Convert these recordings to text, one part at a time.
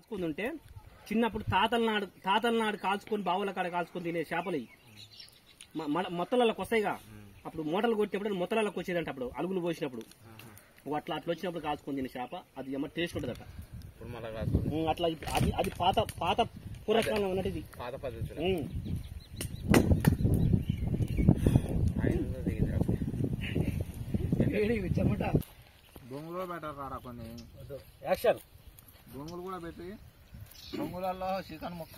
కాల్చుకుని ఉంటే చిన్నప్పుడు తాతల నాడు తాతల నాడు కాల్చుకొని బావుల కాడ కాల్చుకొని తినే చేపలు ఇవి. మ- మ- మొత్తలలోకి వస్తాయిగా అప్పుడు మూటలు కొట్టినప్పుడు మొత్తలలోకి వచ్చేదంట అప్పుడు అలుగులు పోసినప్పుడు ఓ అట్లా అట్లా వచ్చినప్పుడు కాల్చుకొని తినే చేప అది ఏమో టేస్ట్ ఉంటుంది అట్లా ఇప్పుడు మళ్ళీ కాదు ఉమ్, అట్లా ఇప్- అది అది పాత పాత పురస్కారం ఉన్నట్టు ఇది పాత పద్ధతులు ఉమ్. ఐదు దిగింది చెమట బొంగులో బెటర్ రారా కొన్ని యాక్షన్ బొంగులు కూడా పెట్టి బొంగులలో చికెన్ ముక్క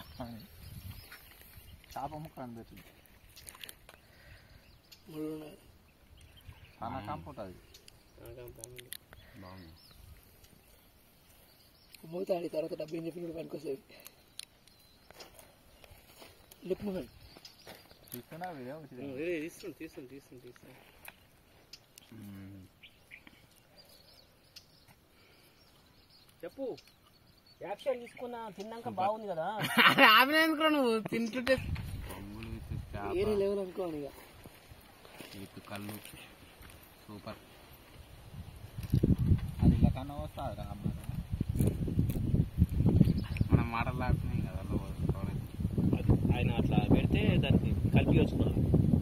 చేప ముక్క అని పెట్టి చాలా కంపు ఉంటుంది బాగుంది కుమ్ముతాడి తర్వాత డబ్బు ఏం చెప్పినప్పుడు పనికొస్తుంది లిప్ మూమెంట్ తీసుకున్నా వీడియో తీస్తుంది తీస్తుంది తీస్తుంది తీస్తుంది చెప్పు యాక్షన్ తీసుకున్నా తిన్నాక బాగుంది కదా ఆమె నువ్వు తింటుంటే బొంగులు విత్ వేరే చేప లెవెల్ అనుకోని ఇక విత్ కళ్ళు సూపర్ అది ఇలా కన్నా వస్తుంది రా అమ్మ మనం మాటలు లేకున్నాయి కదా అలా పోవాలి. అది ఆయన అట్లా పెడితే దానికి కలిపి వచ్చుకోవాలి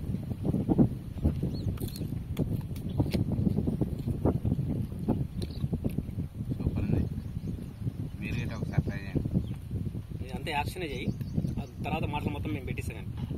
సూపర్ ఉంది మీరు గిట్ట ఒకసారి ట్రై చేయండి అంతే యాక్షనే చేయి ఆ తర్వాత మాటలు మొత్తం మేము పెట్టిస్తాం కానీ